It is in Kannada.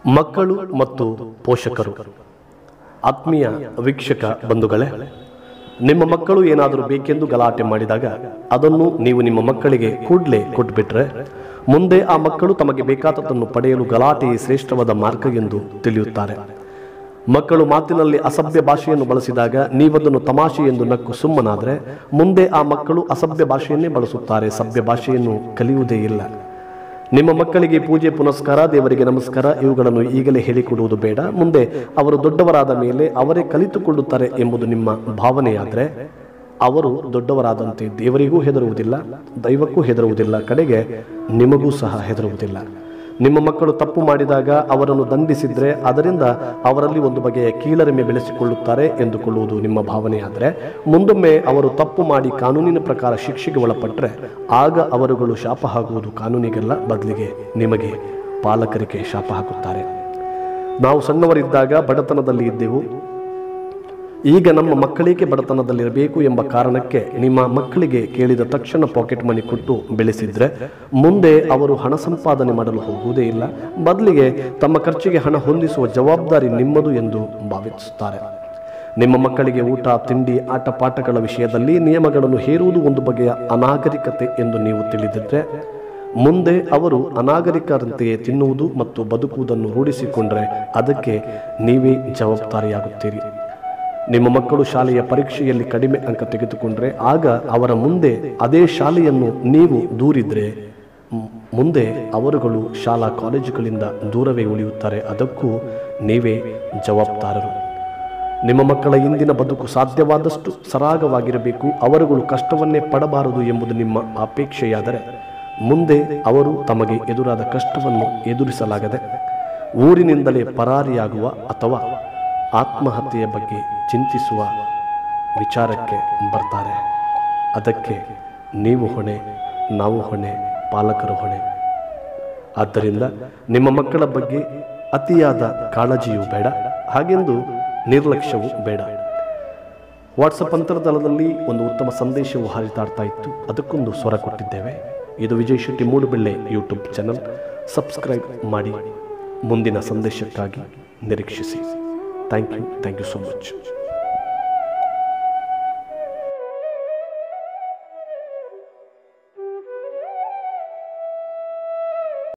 ಮಕ್ಕಳು ಮತ್ತು ಪೋಷಕರು ಆತ್ಮೀಯ ವೀಕ್ಷಕ ಬಂಧುಗಳೇ ನಿಮ್ಮ ಮಕ್ಕಳು ಏನಾದರೂ ಬೇಕೆಂದು ಗಲಾಟೆ ಮಾಡಿದಾಗ ಅದನ್ನು ನೀವು ನಿಮ್ಮ ಮಕ್ಕಳಿಗೆ ಕೂಡಲೇ ಕೊಟ್ಬಿಟ್ರೆ ಮುಂದೆ ಆ ಮಕ್ಕಳು ತಮಗೆ ಬೇಕಾದದ್ದನ್ನು ಪಡೆಯಲು ಗಲಾಟೆಯೇ ಶ್ರೇಷ್ಠವಾದ ಮಾರ್ಗ ಎಂದು ತಿಳಿಯುತ್ತಾರೆ ಮಕ್ಕಳು ಮಾತಿನಲ್ಲಿ ಅಸಭ್ಯ ಭಾಷೆಯನ್ನು ಬಳಸಿದಾಗ ನೀವದನ್ನು ತಮಾಷೆ ಎಂದು ನಕ್ಕು ಸುಮ್ಮನಾದರೆ ಮುಂದೆ ಆ ಮಕ್ಕಳು ಅಸಭ್ಯ ಭಾಷೆಯನ್ನೇ ಬಳಸುತ್ತಾರೆ ಸಭ್ಯ ಭಾಷೆಯನ್ನು ಕಲಿಯುವುದೇ ಇಲ್ಲ ನಿಮ್ಮ ಮಕ್ಕಳಿಗೆ ಪೂಜೆ ಪುನಸ್ಕಾರ ದೇವರಿಗೆ ನಮಸ್ಕಾರ ಇವುಗಳನ್ನು ಈಗಲೇ ಹೇಳಿಕೊಡುವುದು ಬೇಡ ಮುಂದೆ ಅವರು ದೊಡ್ಡವರಾದ ಮೇಲೆ ಅವರೇ ಕಲಿತುಕೊಳ್ಳುತ್ತಾರೆ ಎಂಬುದು ನಿಮ್ಮ ಭಾವನೆಯಾದರೆ ಅವರು ದೊಡ್ಡವರಾದಂತೆ ದೇವರಿಗೂ ಹೆದರುವುದಿಲ್ಲ ದೈವಕ್ಕೂ ಹೆದರುವುದಿಲ್ಲ ಕಡೆಗೆ ನಿಮಗೂ ಸಹ ಹೆದರುವುದಿಲ್ಲ ನಿಮ್ಮ ಮಕ್ಕಳು ತಪ್ಪು ಮಾಡಿದಾಗ ಅವರನ್ನು ದಂಡಿಸಿದ್ರೆ ಅದರಿಂದ ಅವರಲ್ಲಿ ಒಂದು ಬಗೆಯ ಕೀಳರಿಮೆ ಬೆಳೆಸಿಕೊಳ್ಳುತ್ತಾರೆ ಎಂದುಕೊಳ್ಳುವುದು ನಿಮ್ಮ ಭಾವನೆಯಾದರೆ ಮುಂದೊಮ್ಮೆ ಅವರು ತಪ್ಪು ಮಾಡಿ ಕಾನೂನಿನ ಪ್ರಕಾರ ಶಿಕ್ಷೆಗೆ ಒಳಪಟ್ಟರೆ ಆಗ ಅವರುಗಳು ಶಾಪ ಹಾಕುವುದು ಕಾನೂನಿಗೆಲ್ಲ ಬದಲಿಗೆ ನಿಮಗೆ ಪಾಲಕರಿಗೆ ಶಾಪ ಹಾಕುತ್ತಾರೆ ನಾವು ಸಣ್ಣವರಿದ್ದಾಗ ಬಡತನದಲ್ಲಿ ಇದ್ದೆವು ಈಗ ನಮ್ಮ ಮಕ್ಕಳಿಗೆ ಬಡತನದಲ್ಲಿರಬೇಕು ಎಂಬ ಕಾರಣಕ್ಕೆ ನಿಮ್ಮ ಮಕ್ಕಳಿಗೆ ಕೇಳಿದ ತಕ್ಷಣ ಪಾಕೆಟ್ ಮನಿ ಕೊಟ್ಟು ಬೆಳೆಸಿದ್ರೆ ಮುಂದೆ ಅವರು ಹಣ ಸಂಪಾದನೆ ಮಾಡಲು ಹೋಗುವುದೇ ಇಲ್ಲ ಬದಲಿಗೆ ತಮ್ಮ ಖರ್ಚಿಗೆ ಹಣ ಹೊಂದಿಸುವ ಜವಾಬ್ದಾರಿ ನಿಮ್ಮದು ಎಂದು ಭಾವಿಸುತ್ತಾರೆ ನಿಮ್ಮ ಮಕ್ಕಳಿಗೆ ಊಟ ತಿಂಡಿ ಆಟ ಪಾಠಗಳ ವಿಷಯದಲ್ಲಿ ನಿಯಮಗಳನ್ನು ಹೇರುವುದು ಒಂದು ಬಗೆಯ ಅನಾಗರಿಕತೆ ಎಂದು ನೀವು ತಿಳಿದಿದ್ರೆ ಮುಂದೆ ಅವರು ಅನಾಗರಿಕರಂತೆಯೇ ತಿನ್ನುವುದು ಮತ್ತು ಬದುಕುವುದನ್ನು ರೂಢಿಸಿಕೊಂಡ್ರೆ ಅದಕ್ಕೆ ನೀವೇ ಜವಾಬ್ದಾರಿಯಾಗುತ್ತೀರಿ ನಿಮ್ಮ ಮಕ್ಕಳು ಶಾಲೆಯ ಪರೀಕ್ಷೆಯಲ್ಲಿ ಕಡಿಮೆ ಅಂಕ ತೆಗೆದುಕೊಂಡ್ರೆ ಆಗ ಅವರ ಮುಂದೆ ಅದೇ ಶಾಲೆಯನ್ನು ನೀವು ದೂರಿದ್ರೆ ಮ್- ಮುಂದೆ ಅವರುಗಳು ಶಾಲಾ ಕಾಲೇಜುಗಳಿಂದ ದೂರವೇ ಉಳಿಯುತ್ತಾರೆ ಅದಕ್ಕೂ ನೀವೇ ಜವಾಬ್ದಾರರು ನಿಮ್ಮ ಮಕ್ಕಳ ಇಂದಿನ ಬದುಕು ಸಾಧ್ಯವಾದಷ್ಟು ಸರಾಗವಾಗಿರಬೇಕು ಅವರುಗಳು ಕಷ್ಟವನ್ನೇ ಪಡಬಾರದು ಎಂಬುದು ನಿಮ್ಮ ಅಪೇಕ್ಷೆಯಾದರೆ ಮುಂದೆ ಅವರು ತಮಗೆ ಎದುರಾದ ಕಷ್ಟವನ್ನು ಎದುರಿಸಲಾಗದೆ ಊರಿನಿಂದಲೇ ಪರಾರಿಯಾಗುವ ಅಥವಾ ಆತ್ಮಹತ್ಯೆಯ ಬಗ್ಗೆ ಚಿಂತಿಸುವ ವಿಚಾರಕ್ಕೆ ಬರ್ತಾರೆ ಅದಕ್ಕೆ ನೀವು ಹೊಣೆ ನಾವು ಹೊಣೆ ಪಾಲಕರು ಹೊಣೆ ಆದ್ದರಿಂದ ನಿಮ್ಮ ಮಕ್ಕಳ ಬಗ್ಗೆ ಅತಿಯಾದ ಕಾಳಜಿಯೂ ಬೇಡ ಹಾಗೆಂದು ನಿರ್ಲಕ್ಷ್ಯವೂ ಬೇಡ ವಾಟ್ಸಪ್ ಅಂತರ್ಜಾಲದಲ್ಲಿ ಒಂದು ಉತ್ತಮ ಸಂದೇಶವು ಹರಿದಾಡ್ತಾ ಇತ್ತು ಅದಕ್ಕೊಂದು ಸ್ವರ ಕೊಟ್ಟಿದ್ದೇವೆ ಇದು Vijay Shetty Moodubelle YouTube channel subscribe ಮಾಡಿ ಮುಂದಿನ ಸಂದೇಶಕ್ಕಾಗಿ ನಿರೀಕ್ಷಿಸಿ thank you thank you so much